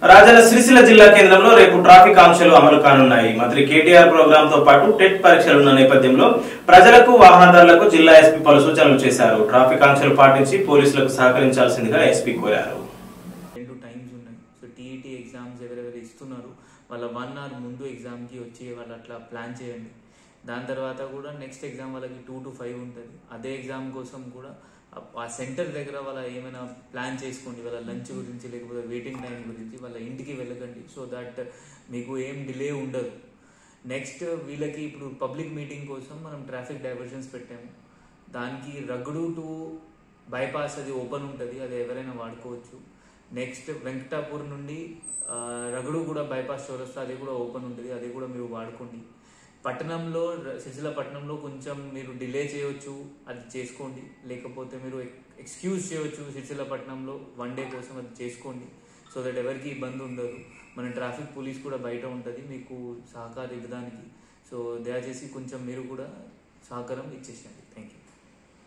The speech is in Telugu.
రాజన్న సిరిసిల్ల జిల్లా కేంద్రంలో రేపు ట్రాఫిక్ ఆంక్షలు అమలు కానున్నాయి మంత్రి కేటీఆర్ ప్రోగ్రామ్ తో పాటు టెట్ పరీక్షలున్న నేపథ్యంలో ప్రజలకు వాహనదారులకు జిల్లా ఎస్పీ పలు సూచనలు చేశారు ట్రాఫిక్ ఆంక్షలు పాటించి పోలీసులకు సహకరించాల్సిందిగా ఎస్పీ కోరారు రెండు టైమ్స్ ఉన్నాయి సో టీఈటీ ఎగ్జామ్స్ ఎవరెవరు ఇస్తున్నారు వాళ్ళ వన్ అవర్ ముందు ఎగ్జామ్కి వచ్చి వాళ్ళు అట్లా ప్లాన్ చేయండి దాని తర్వాత కూడా నెక్స్ట్ ఎగ్జామ్ వాళ్ళకి టూ టు ఫైవ్ ఉంటుంది అదే ఎగ్జామ్ కోసం కూడా ఆ- ఆ సెంటర్ దగ్గర వాళ్ళ ఏమైనా ప్లాన్ చేసుకోండి వాళ్ళ లంచ్ గురించి లేకపోతే వెయిటింగ్ టైం గురించి వాళ్ళ ఇంటికి వెళ్ళకండి సో దట్ మీకు ఏం డిలే ఉండదు నెక్స్ట్ వీళ్ళకి ఇప్పుడు పబ్లిక్ మీటింగ్ కోసం మనం ట్రాఫిక్ డైవర్షన్స్ పెట్టాము దానికి రగుడు టు బైపాస్ అది ఓపెన్ ఉంటుంది అది ఎవరైనా వాడుకోవచ్చు నెక్స్ట్ వెంకటాపూర్ నుండి ఆ, రగుడు కూడా బైపాస్ చౌరస్తా అది కూడా ఓపెన్ ఉంటుంది అది కూడా మీరు వాడుకోండి పట్టణంలో ర- సిరిసిల్ల పట్టణంలో కొంచెం మీరు డిలే చేయొచ్చు అది చేసుకోండి లేకపోతే మీరు ఎక్స్క్యూజ్ చేయొచ్చు సిరిసిల్ల పట్టణంలో వన్ డే కోసం అది చేసుకోండి సో దట్ ఎవరికి ఇబ్బంది ఉండదు మన ట్రాఫిక్ పోలీస్ కూడా బయట ఉంటుంది మీకు సహకారం ఇవ్వడానికి సో దయచేసి కొంచెం మీరు కూడా సహకారం ఇచ్చేసేయండి థ్యాంక్ యూ